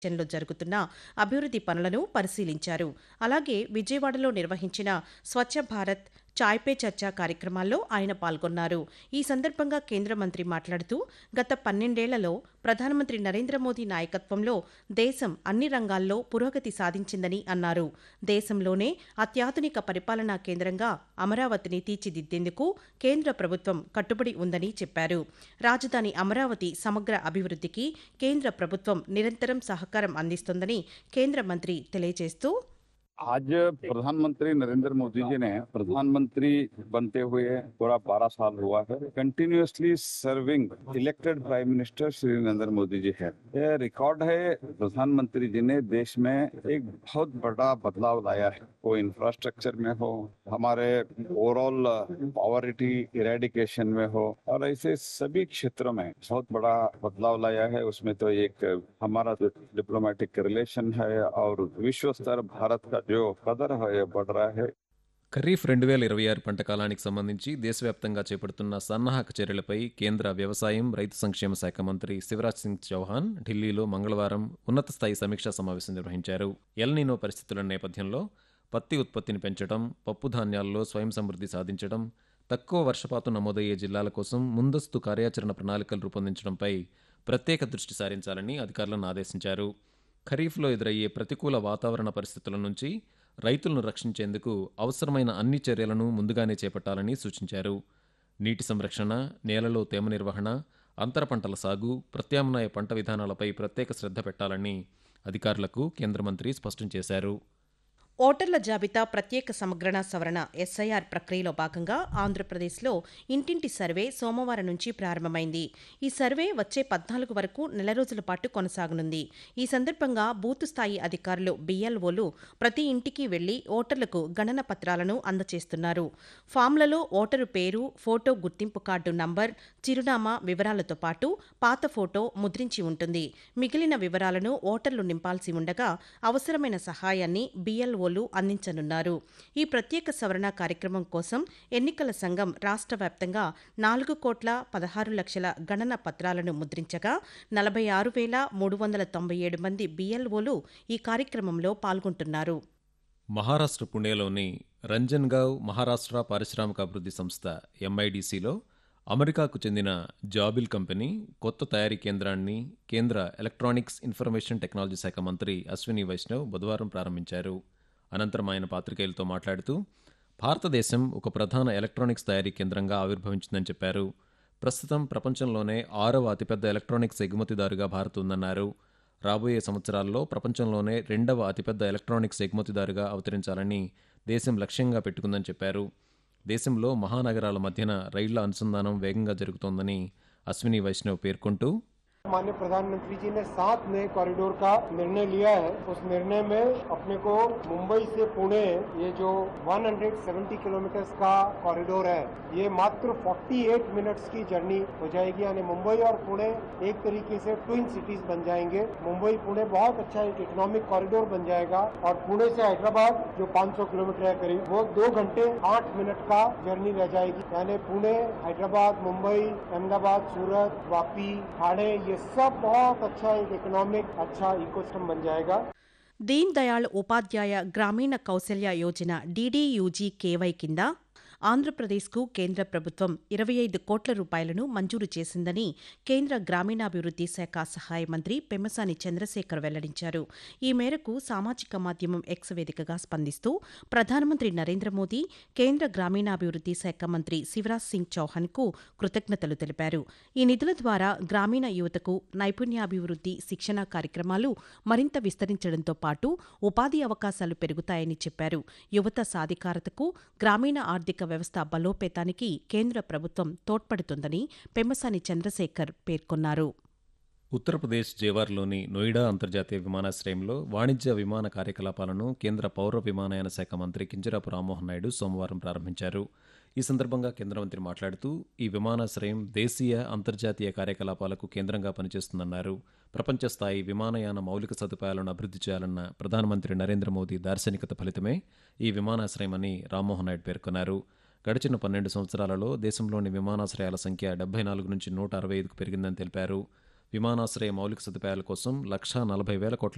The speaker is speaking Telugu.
లో జరుగుతున్న అభివృద్ధి పనులను పరిశీలించారు అలాగే విజయవాడలో నిర్వహించిన స్వచ్ఛ భారత్ చాయ్ పే చర్చా కార్యక్రమాల్లో ఆయన పాల్గొన్నారు ఈ సందర్భంగా కేంద్ర మంత్రి మాట్లాడుతూ గత పన్నెండేళ్లలో ప్రధానమంత్రి నరేంద్ర మోదీ నాయకత్వంలో దేశం అన్ని రంగాల్లో పురోగతి సాధించిందని అన్నారు దేశంలోనే అత్యాధునిక పరిపాలనా కేంద్రంగా అమరావతిని తీర్చిదిద్దేందుకు కేంద్ర ప్రభుత్వం కట్టుబడి ఉందని చెప్పారు రాజధాని అమరావతి సమగ్ర అభివృద్ధికి కేంద్ర ప్రభుత్వం నిరంతరం సహకారం అందిస్తోందని కేంద్ర మంత్రి తెలియజేస్తూ आज प्रधानमंत्री नरेंद्र मोदी जी ने प्रधानमंत्री बनते हुए पूरा बारह साल हुआ है continuously serving elected prime minister Shri Narendra Modi ji है यह रिकॉर्ड है प्रधानमंत्री जी ने देश में एक बहुत बड़ा बदलाव लाया है वो इंफ्रास्ट्रक्चर में हो हमारे ओवरऑल पॉवर्टी इरेडिकेशन में हो और ऐसे सभी क्षेत्रों में बहुत बड़ा बदलाव लाया है उसमें तो एक हमारा जो डिप्लोमेटिक रिलेशन है और विश्व स्तर भारत का जो कदर है ये बढ़ रहा है ఖరీఫ్ రెండు వేల ఇరవై ఆరు పంట కాలానికి సంబంధించి దేశవ్యాప్తంగా చేపడుతున్న సన్నాహక చర్యలపై కేంద్ర వ్యవసాయం రైతు సంక్షేమ శాఖ మంత్రి శివరాజ్ సింగ్ చౌహాన్ ఢిల్లీలో మంగళవారం ఉన్నత స్థాయి సమీక్షా సమావేశం నిర్వహించారు ఎల్నీనో పరిస్థితుల నేపథ్యంలో పత్తి ఉత్పత్తిని పెంచడం పప్పు ధాన్యాల్లో స్వయం సమృద్ధి సాధించడం తక్కువ వర్షపాతం నమోదయ్యే జిల్లాల కోసం ముందస్తు కార్యాచరణ ప్రణాళికలు రూపొందించడంపై ప్రత్యేక దృష్టి సారించాలని అధికారులను ఆదేశించారు ఖరీఫ్లో ఎదురయ్యే ప్రతికూల వాతావరణ పరిస్థితుల నుంచి రైతులను రక్షించేందుకు అవసరమైన అన్ని చర్యలను ముందుగానే చేపట్టాలని సూచించారు నీటి సంరక్షణ నేలలో తేమ నిర్వహణ అంతర పంటల సాగు ప్రత్యామ్నాయ పంట విధానాలపై ప్రత్యేక శ్రద్ధ పెట్టాలని అధికారులకు కేంద్ర మంత్రి స్పష్టం చేశారు ఓటర్ల జాబితా ప్రత్యేక సమగ్రణ సవరణ ఎస్ఐఆర్ ప్రక్రియలో భాగంగా ఆంధ్రప్రదేశ్లో ఇంటింటి సర్వే సోమవారం నుంచి ప్రారంభమైంది ఈ సర్వే వచ్చే పద్నాలుగు వరకు నెల రోజుల పాటు కొనసాగనుంది ఈ సందర్భంగా బూత్ స్థాయి అధికారులు బిఎల్ఓలు ప్రతి ఇంటికి వెళ్లి ఓటర్లకు గణన పత్రాలను అందజేస్తున్నారు ఫామ్లలో ఓటరు పేరు ఫోటో గుర్తింపు కార్డు నంబర్ చిరునామా వివరాలతో పాటు పాత ఫోటో ముద్రించి ఉంటుంది మిగిలిన వివరాలను ఓటర్లు నింపాల్సి ఉండగా అవసరమైన సహాయాన్ని బిఎల్ఓ ఓలు అందించనున్నారు ఈ ప్రత్యేక సవరణ కార్యక్రమం కోసం ఎన్నికల సంఘం రాష్ట్ర వ్యాప్తంగా నాలుగు కోట్ల పదహారు లక్షల గణన పత్రాలను ముద్రించగా నలభై ఆరు వేల మూడు వందల తొంభై ఏడు మంది బిఎల్ఓలు ఈ కార్యక్రమంలో పాల్గొంటున్నారు మహారాష్ట్ర పుణేలోని రంజన్గావ్ మహారాష్ట్ర పారిశ్రామిక అభివృద్ధి సంస్థ ఎంఐడిసిలో అమెరికాకు చెందిన జాబిల్ కంపెనీ కొత్త తయారీ కేంద్రాన్ని కేంద్ర ఎలక్ట్రానిక్స్ ఇన్ఫర్మేషన్ టెక్నాలజీ శాఖ మంత్రి అశ్విని వైష్ణవ్ బుధవారం ప్రారంభించారు అనంతరం ఆయన పాత్రికేయులతో మాట్లాడుతూ భారతదేశం ఒక ప్రధాన ఎలక్ట్రానిక్స్ తయారీ కేంద్రంగా ఆవిర్భవించిందని చెప్పారు ప్రస్తుతం ప్రపంచంలోనే ఆరవ అతిపెద్ద ఎలక్ట్రానిక్స్ ఎగుమతిదారుగా భారత్ ఉందన్నారు రాబోయే సంవత్సరాల్లో ప్రపంచంలోనే రెండవ అతిపెద్ద ఎలక్ట్రానిక్స్ ఎగుమతిదారుగా అవతరించాలని దేశం లక్ష్యంగా పెట్టుకుందని చెప్పారు దేశంలో మహానగరాల మధ్యన రైళ్ల అనుసంధానం వేగంగా జరుగుతోందని అశ్విని వైష్ణవ్ పేర్కొంటూ माननीय प्रधानमंत्री जी ने सात नए कॉरिडोर का निर्णय लिया है उस निर्णय में अपने को मुंबई से पुणे ये जो 170 किलोमीटर का कॉरिडोर है ये मात्र 48 मिनट्स की जर्नी हो जाएगी यानी मुंबई और पुणे एक तरीके से ट्विन सिटीज बन जाएंगे मुंबई पुणे बहुत अच्छा एक इकोनॉमिक कॉरिडोर बन जाएगा और पुणे से हैदराबाद जो 500 किलोमीटर है करीब वो दो घंटे आठ मिनट का जर्नी रह जाएगी यानी पुणे हैदराबाद मुंबई अहमदाबाद सूरत वापी ठाणे ये सब बहुत अच्छा एक इकोनॉमिक अच्छा इकोसिस्टम बन जाएगा దీన్ దయాళ్ ఉపాధ్యాయ గ్రామీణ కౌశల్య యోజన డీడీయూజీ కేవై కింద ఆంధ్రప్రదేశ్కు కేంద్ర ప్రభుత్వం ఇరవై ఐదు కోట్ల రూపాయలను మంజూరు చేసిందని కేంద్ర గ్రామీణాభివృద్ధి శాఖ సహాయ మంత్రి పెమ్మసాని చంద్రశేఖర్ వెల్లడించారు ఈ మేరకు సామాజిక మాధ్యమం ఎక్స్ వేదికగా స్పందిస్తూ ప్రధానమంత్రి నరేంద్ర మోదీ కేంద్ర గ్రామీణాభివృద్ధి శాఖ మంత్రి శివరాజ్ సింగ్ చౌహాన్కు కృతజ్ఞతలు తెలిపారు ఈ నిధుల ద్వారా గ్రామీణ యువతకు నైపుణ్యాభివృద్ధి శిక్షణ కార్యక్రమాలు మరింత విస్తరించడంతో పాటు ఉపాధి అవకాశాలు పెరుగుతాయని చెప్పారు యువత సాధికారతకు గ్రామీణ ఆర్థిక వ్యవస్థ బలోపేతానికి కేంద్ర ప్రభుత్వం తోడ్పడుతుందని పెమ్మసాని చంద్రశేఖర్ పేర్కొన్నారు ఉత్తరప్రదేశ్ జేవార్లోని నోయిడా అంతర్జాతీయ విమానాశ్రయంలో వాణిజ్య విమాన కార్యకలాపాలను కేంద్ర పౌర విమానయాన శాఖ మంత్రి కింజరాపు రామ్మోహన్ నాయుడు సోమవారం ప్రారంభించారు ఈ సందర్భంగా కేంద్ర మంత్రి మాట్లాడుతూ ఈ విమానాశ్రయం దేశీయ అంతర్జాతీయ కార్యకలాపాలకు కేంద్రంగా పనిచేస్తుందన్నారు ప్రపంచ స్థాయి విమానయాన మౌలిక సదుపాయాలను అభివృద్ధి చేయాలన్న ప్రధానమంత్రి నరేంద్ర మోదీ దార్శనికత ఫలితమే ఈ విమానాశ్రయమని రామ్మోహన్ నాయుడు పేర్కొన్నారు గడిచిన పన్నెండు సంవత్సరాలలో దేశంలోని విమానాశ్రయాల సంఖ్య డెబ్బై నాలుగు నుంచి నూట అరవై ఐదుకు పెరిగిందని తెలిపారు విమానాశ్రయ మౌలిక సదుపాయాల కోసం లక్షా నలభై వేల కోట్ల